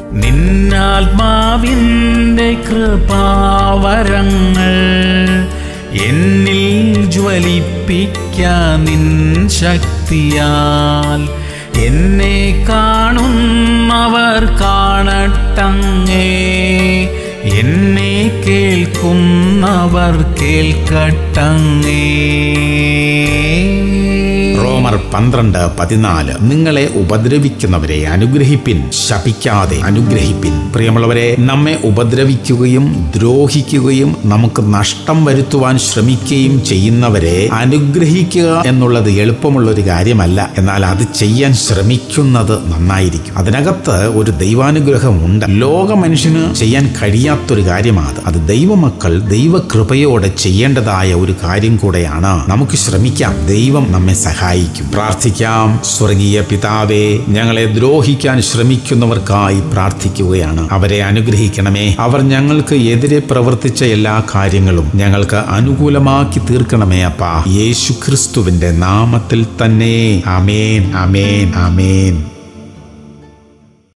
നിന്നാത്മാവിൻ്റെ കൃപാവരങ്ങൾ എന്നിൽ ജ്വലിപ്പിക്കാൻ നിൻ ശക്തിയാൽ എന്നെ കാണുന്നവർ കാണട്ടങ്ങേ എന്നെ കേൾക്കുന്നവർ കേൾക്കട്ടങ്ങേ റോമർ പന്ത്രണ്ട് പതിനാല് നിങ്ങളെ ഉപദ്രവിക്കുന്നവരെ അനുഗ്രഹിപ്പിൻ ശപിക്കാതെ അനുഗ്രഹിപ്പിൻ പ്രിയമുള്ളവരെ നമ്മെ ഉപദ്രവിക്കുകയും ദ്രോഹിക്കുകയും നമുക്ക് നഷ്ടം വരുത്തുവാൻ ശ്രമിക്കുകയും ചെയ്യുന്നവരെ അനുഗ്രഹിക്കുക എന്നുള്ളത് എളുപ്പമുള്ള ഒരു കാര്യമല്ല എന്നാൽ അത് ചെയ്യാൻ ശ്രമിക്കുന്നത് നന്നായിരിക്കും അതിനകത്ത് ഒരു ദൈവാനുഗ്രഹമുണ്ട് ലോക മനുഷ്യന് ചെയ്യാൻ കഴിയാത്തൊരു കാര്യമാണ് അത് ദൈവമക്കൾ ദൈവകൃപയോടെ ചെയ്യേണ്ടതായ ഒരു കാര്യം കൂടെയാണ് നമുക്ക് ശ്രമിക്കാം ദൈവം നമ്മെ സഹായിക്കും പ്രാർത്ഥിക്കാം സ്വർഗീയ പിതാവേ ഞങ്ങളെ ദ്രോഹിക്കാൻ ശ്രമിക്കുന്നവർക്കായി പ്രാർത്ഥിക്കുകയാണ് അവരെ അനുഗ്രഹിക്കണമേ അവർ ഞങ്ങൾക്ക് എതിരെ പ്രവർത്തിച്ച എല്ലാ കാര്യങ്ങളും ഞങ്ങൾക്ക് അനുകൂലമാക്കി തീർക്കണമേ അപ്പാ യേശു ക്രിസ്തുവിന്റെ നാമത്തിൽ തന്നെ അമേൻ അമേൻ അമേൻ